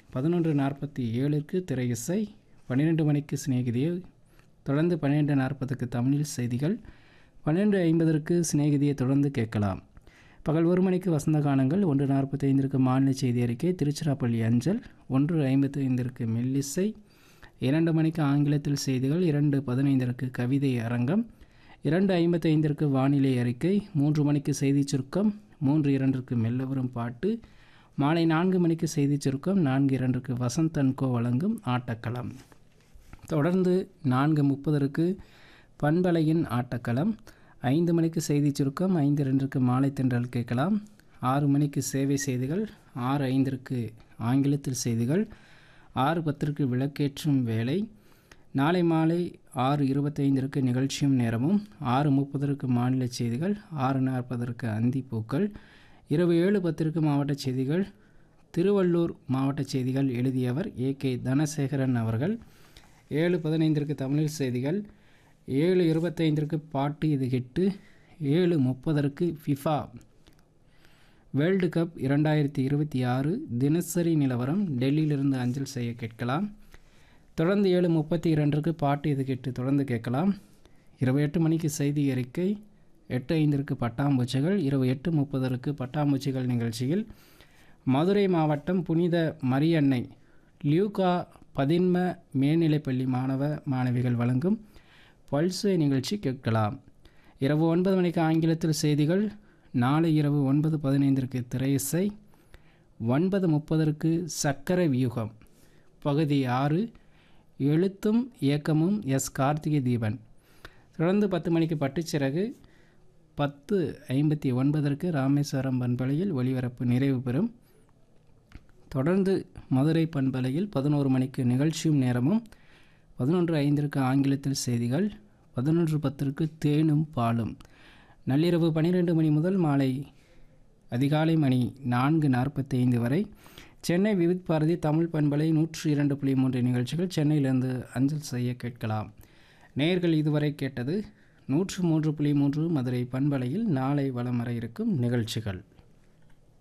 பதினொன்று நாற்பத்தி ஏழுக்கு திரை இசை பன்னிரெண்டு மணிக்கு சிநேகிதியை தொடர்ந்து பன்னிரெண்டு நாற்பதுக்கு தமிழில் செய்திகள் பன்னிரெண்டு ஐம்பதற்கு சிநேகிதியை தொடர்ந்து கேட்கலாம் பகல் ஒரு மணிக்கு வசந்த கானங்கள் ஒன்று நாற்பத்தி ஐந்திற்கு மாநில செய்தி அறிக்கை திருச்சிராப்பள்ளி அஞ்சல் ஒன்று ஐம்பத்தி ஐந்திற்கு மெல்லிசை இரண்டு மணிக்கு ஆங்கிலத்தில் செய்திகள் இரண்டு பதினைந்திற்கு கவிதை அரங்கம் இரண்டு ஐம்பத்தி ஐந்திற்கு வானிலை அறிக்கை மூன்று மணிக்கு செய்தி சுருக்கம் மூன்று இரண்டிற்கு மெல்ல வரும் பாட்டு மாலை நான்கு மணிக்கு செய்தி சுருக்கம் நான்கு இரண்டுக்கு வசந்த் அன்கோ வழங்கும் ஆட்டக்களம் தொடர்ந்து நான்கு முப்பதற்கு பண்பலையின் ஆட்டக்களம் ஐந்து மணிக்கு செய்தி சுருக்கம் ஐந்து ரெண்டுக்கு மாலை தென்றல் கேட்கலாம் ஆறு மணிக்கு சேவை செய்திகள் ஆறு ஐந்திற்கு ஆங்கிலத்தில் செய்திகள் ஆறு பத்திற்கு விளக்கேற்றும் வேலை நாளை மாலை ஆறு இருபத்தைந்திற்கு நிகழ்ச்சியும் நேரமும் ஆறு முப்பதற்கு மாநில செய்திகள் ஆறு நாற்பதற்கு அந்திப்பூக்கள் இரவு ஏழு பத்திற்கு மாவட்ட செய்திகள் திருவள்ளூர் மாவட்ட செய்திகள் எழுதியவர் ஏ கே தனசேகரன் அவர்கள் ஏழு பதினைந்திற்கு தமிழில் செய்திகள் ஏழு இருபத்தைந்திற்கு பாட்டு இது ஹிட்டு ஏழு முப்பதற்கு ஃபிஃபா வேர்ல்டு கப் இரண்டாயிரத்தி இருபத்தி ஆறு தினசரி நிலவரம் டெல்லியிலிருந்து அஞ்சல் செய்ய கேட்கலாம் தொடர்ந்து ஏழு முப்பத்தி இரண்டுக்கு பாட்டு இது கேட்டு தொடர்ந்து கேட்கலாம் இரவு எட்டு மணிக்கு செய்தி அறிக்கை எட்டு ஐந்திற்கு பட்டாம்பூச்சிகள் இரவு எட்டு முப்பதற்கு பட்டாம்பூச்சிகள் நிகழ்ச்சியில் மதுரை மாவட்டம் புனித மரியன்னை லியூகா பதின்ம மேல்நிலைப்பள்ளி மாணவ மாணவிகள் வழங்கும் பல்சுவை நிகழ்ச்சி கேட்கலாம் இரவு ஒன்பது மணிக்கு ஆங்கிலத்தில் செய்திகள் நாளை இரவு ஒன்பது பதினைந்திற்கு திரையிசை ஒன்பது முப்பதற்கு சக்கர வியூகம் பகுதி ஆறு எழுத்தும் இயக்கமும் எஸ் கார்த்திகை தீபன் தொடர்ந்து பத்து மணிக்கு பட்டுச்சிறகு பத்து ஐம்பத்தி ஒன்பதற்கு ராமேஸ்வரம் பண்பலையில் ஒளிபரப்பு நிறைவு பெறும் தொடர்ந்து மதுரை பண்பலையில் பதினோரு மணிக்கு நிகழ்ச்சியும் நேரமும் பதினொன்று ஐந்திற்கு ஆங்கிலத்தில் செய்திகள் பதினொன்று பத்திற்கு தேனும் பாலும் நள்ளிரவு பன்னிரெண்டு மணி முதல் மாலை அதிகாலை மணி நான்கு நாற்பத்தி ஐந்து வரை சென்னை விவித் பாரதி தமிழ் பண்பலை நூற்றி இரண்டு புள்ளி மூன்று நிகழ்ச்சிகள் சென்னையிலிருந்து அஞ்சல் செய்ய கேட்கலாம் நேயர்கள் இதுவரை கேட்டது நூற்று மூன்று புள்ளி மூன்று மதுரை பண்பலையில் நாளை வலம் வர இருக்கும் நிகழ்ச்சிகள்